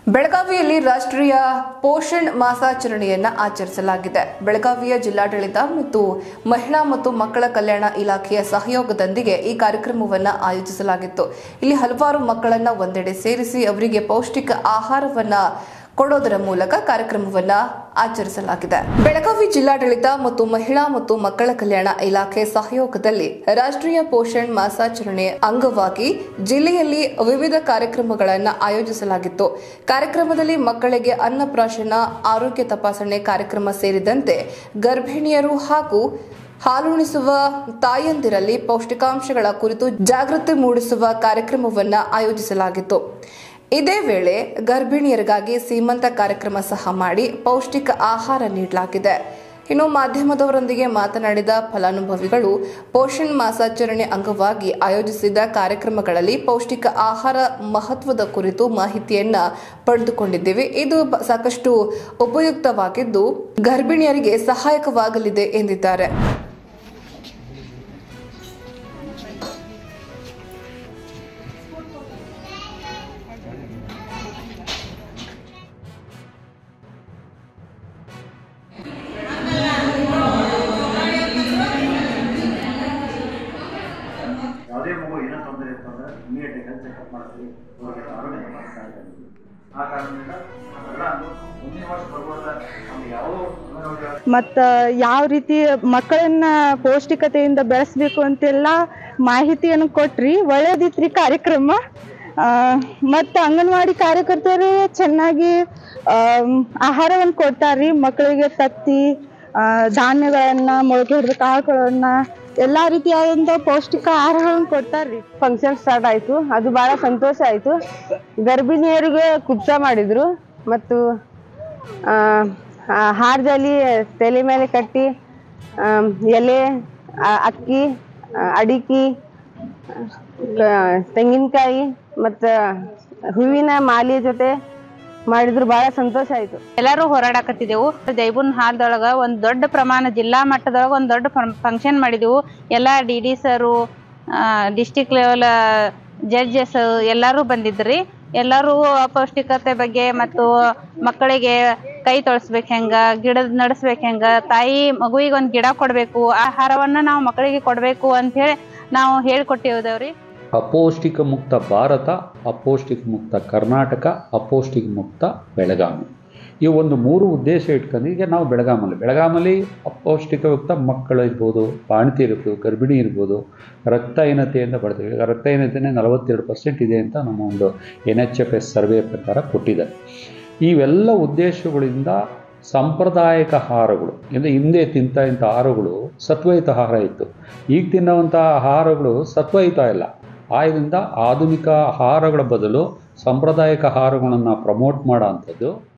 ಬೆಳಗಾವಿಯಲ್ಲಿ ರಾಷ್ಟ್ರೀಯ ಪೋಷಣ್ ಮಾಸಾಚರಣೆಯನ್ನ ಆಚರಿಸಲಾಗಿದೆ ಬೆಳಗಾವಿಯ ಜಿಲ್ಲಾಡಳಿತ ಮತ್ತು ಮಹಿಳಾ ಮತ್ತು ಮಕ್ಕಳ ಕಲ್ಯಾಣ ಇಲಾಖೆಯ ಸಹಯೋಗದೊಂದಿಗೆ ಈ ಕಾರ್ಯಕ್ರಮವನ್ನ ಆಯೋಜಿಸಲಾಗಿತ್ತು ಇಲ್ಲಿ ಹಲವಾರು ಮಕ್ಕಳನ್ನ ಒಂದೆಡೆ ಸೇರಿಸಿ ಅವರಿಗೆ ಪೌಷ್ಟಿಕ ಆಹಾರವನ್ನ ಕೊಡೋದರ ಮೂಲಕ ಕಾರ್ಯಕ್ರಮವನ್ನ ಆಚರಿಸಲಾಗಿದೆ ಬೆಳಗಾವಿ ಜಿಲ್ಲಾಡಳಿತ ಮತ್ತು ಮಹಿಳಾ ಮತ್ತು ಮಕ್ಕಳ ಕಲ್ಯಾಣ ಇಲಾಖೆ ಸಹಯೋಗದಲ್ಲಿ ರಾಷ್ಟ್ರೀಯ ಪೋಷಣ್ ಮಾಸಾಚರಣೆ ಅಂಗವಾಗಿ ಜಿಲ್ಲೆಯಲ್ಲಿ ವಿವಿಧ ಕಾರ್ಯಕ್ರಮಗಳನ್ನು ಆಯೋಜಿಸಲಾಗಿತ್ತು ಕಾರ್ಯಕ್ರಮದಲ್ಲಿ ಮಕ್ಕಳಿಗೆ ಅನ್ನಪ್ರಾಶನ ಆರೋಗ್ಯ ತಪಾಸಣೆ ಕಾರ್ಯಕ್ರಮ ಸೇರಿದಂತೆ ಗರ್ಭಿಣಿಯರು ಹಾಗೂ ಹಾಲುಣಿಸುವ ತಾಯಂದಿರಲ್ಲಿ ಪೌಷ್ಟಿಕಾಂಶಗಳ ಕುರಿತು ಜಾಗೃತಿ ಮೂಡಿಸುವ ಕಾರ್ಯಕ್ರಮವನ್ನ ಆಯೋಜಿಸಲಾಗಿತ್ತು ಇದೇ ವೇಳೆ ಗರ್ಭಿಣಿಯರಿಗಾಗಿ ಸೀಮಂತ ಕಾರ್ಯಕ್ರಮ ಸಹ ಮಾಡಿ ಪೌಷ್ಟಿಕ ಆಹಾರ ನೀಡಲಾಗಿದೆ ಇನ್ನು ಮಾಧ್ಯಮದವರೊಂದಿಗೆ ಮಾತನಾಡಿದ ಫಲಾನುಭವಿಗಳು ಪೋಷಣ್ ಮಾಸಾಚರಣೆ ಅಂಗವಾಗಿ ಆಯೋಜಿಸಿದ ಕಾರ್ಯಕ್ರಮಗಳಲ್ಲಿ ಪೌಷ್ಟಿಕ ಆಹಾರ ಮಹತ್ವದ ಕುರಿತು ಮಾಹಿತಿಯನ್ನ ಪಡೆದುಕೊಂಡಿದ್ದೇವೆ ಇದು ಬ- ಸಾಕಷ್ಟು ಉಪಯುಕ್ತವಾಗಿದ್ದು ಗರ್ಭಿಣಿಯರಿಗೆ ಸಹಾಯಕವಾಗಲಿದೆ ಎಂದಿದ್ದಾರೆ ಯಾವುದೇ ಮಗು ಏನೋ ತೊಂದರೆ ಇತ್ತು ಅಂದ್ರೆ ಇಮಿಡಿಯೇಟ್ ಹೆಲ್ತ್ ಚೆಕಪ್ ಮಾಡಿಸಿ ಅವ್ರಿಗೆ ಆರೋಗ್ಯ ತಪಾಸಣೆ ಆಗ್ತದೆ. ಆ ಕಾರಣದಿಂದ ಅವೆಲ್ಲ ಮುಂದಿನ ವರ್ಷ ಬರ್ಬೋದ ನಮ್ಗೆ ಯಾವುದೋ ಅಂಗನವಾಡಿ ಮತ್ತು ಯಾವ ರೀತಿ ಮಕ್ಕಳನ್ನ ಪೌಷ್ಟಿಕತೆಯಿಂದ ಬೆಳೆಸ್ಬೇಕು ಅಂತೆಲ್ಲ ಮಾಹಿತಿಯನ್ನು ಕೊಟ್ರಿ ಒಳ್ಳೇದಿತ್ರಿ ಕಾರ್ಯಕ್ರಮ ಮತ್ತು ಅಂಗನವಾಡಿ ಕಾರ್ಯಕರ್ತರು ಚೆನ್ನಾಗಿ ಆಹಾರವನ್ನು ಕೊಡ್ತಾರ್ರಿ ಮಕ್ಕಳಿಗೆ ತತ್ತಿ ಆ, ಧಾನ್ಯಗಳನ್ನ ಮೊಳಕೆ ಹಿಡಿದ ಕಾಳುಗಳನ್ನ ಎಲ್ಲ ರೀತಿಯಾದಂಥ ಪೌಷ್ಟಿಕ ಆಹಾರಗಳನ್ನು ಕೊಡ್ತಾರ್ರಿ ಫಂಕ್ಷನ್ ಸ್ಟಾರ್ಟ್ ಆಯಿತು ಅದು ಭಾಳ ಸಂತೋಷ ಆಯಿತು ಗರ್ಭಿಣಿಯರಿಗೆ ಕುಬ್ಸ ಮಾಡಿದ್ರು ಮತ್ತು ಆ, ಆ, ಹಾರದಲ್ಲಿ ತಲೆ ಮೇಲೆ ಕಟ್ಟಿ ಆಮ್, ಎಲೆ ಆ, ಅಕ್ಕಿ ಆ, ಅಡಿಕೆ ಕ- ತೆಂಗಿನಕಾಯಿ ಮತ್ತು ಹೂವಿನ ಮಾಲೆ ಜೊತೆ ಮಾಡಿದ್ರು ಭಾಳ ಸಂತೋಷ ಆಯಿತು ಎಲ್ಲರೂ ಹೋರಾಡಕತ್ತಿದ್ದೆವು ಜೈಬುನ್ ಹಾಲ್ದೊಳಗ ಒಂದ್ ದೊಡ್ಡ ಪ್ರಮಾಣ ಜಿಲ್ಲಾ ಮಟ್ಟದೊಳಗ ಒಂದ್ ದೊಡ್ಡ ಫಂಕ್ಷನ್ ಮಾಡಿದೆವು ಎಲ್ಲ ಡಿ ಡಿ ಸರು ಡಿಸ್ಟಿಕ್ ಲೆವೆಲ್ ಜಡ್ಜಸ್ ಎಲ್ಲರೂ ಬಂದಿದ್ರಿ ಎಲ್ಲರೂ ಅಪೌಷ್ಟಿಕತೆ ಬಗ್ಗೆ ಮತ್ತು ಮಕ್ಕಳಿಗೆ ಕೈ ತೊಳಸ್ಬೇಕು ಹೆಂಗ ಗಿಡದ ನಡೆಸ್ಬೇಕು ಹೆಂಗ ತಾಯಿ ಮಗುವಿಗೆ ಒಂದು ಗಿಡ ಕೊಡಬೇಕು ಆಹಾರವನ್ನ ನಾವು ಮಕ್ಕಳಿಗೆ ಕೊಡಬೇಕು ಹೇಳಿ ನಾವು ಹೇಳ್ಕೊಟ್ಟಿದ್ದೇವ್ರಿ ಅಪೌಷ್ಟಿಕ ಮುಕ್ತ ಭಾರತ ಅಪೌಷ್ಟಿಕ ಮುಕ್ತ ಕರ್ನಾಟಕ ಅಪೌಷ್ಟಿಕ ಮುಕ್ತ ಬೆಳಗಾವಿ ಈ ಒಂದು ಮೂರು ಉದ್ದೇಶ ಇಟ್ಕೊಂಡು ಈಗ ನಾವು ಬೆಳಗಾಮಲ್ಲಿ ಬೆಳಗಾಮಲ್ಲಿ ಅಪೌಷ್ಟಿಕಯುಕ್ತ ಮಕ್ಕಳು ಇರ್ಬೋದು ಬಾಣತಿ ಇರ್ಬೋದು ಗರ್ಭಿಣಿ ಇರ್ಬೋದು ರಕ್ತಹೀನತೆಯಿಂದ ಬರ್ತೀವಿ ಈಗ ರಕ್ತಹೀನತೆನೇ ನಲವತ್ತೆರಡು ಪರ್ಸೆಂಟ್ ಇದೆ ಅಂತ ನಮ್ಮ ಒಂದು N H F S survey ಪ್ರಕಾರ ಕೊಟ್ಟಿದ್ದಾರೆ ಇವೆಲ್ಲ ಉದ್ದೇಶಗಳಿಂದ ಸಾಂಪ್ರದಾಯಿಕ ಆಹಾರಗಳು ಅಂದರೆ ಹಿಂದೆ ತಿಂತ ಇಂಥ ಆಹಾರಗಳು ಸತ್ವಯುತ ಆಹಾರ ಇತ್ತು ಈಗ ತಿನ್ನುವಂಥ ಆಹಾರಗಳು ಸತ್ವಯುತ ಇಲ್ಲ ಆದ್ದರಿಂದ ಆಧುನಿಕ ಆಹಾರಗಳ ಬದಲು ಸಾಂಪ್ರದಾಯಿಕ ಆಹಾರಗಳನ್ನು ಪ್ರಮೋಟ್ ಮಾಡೋ ಅಂಥದ್ದು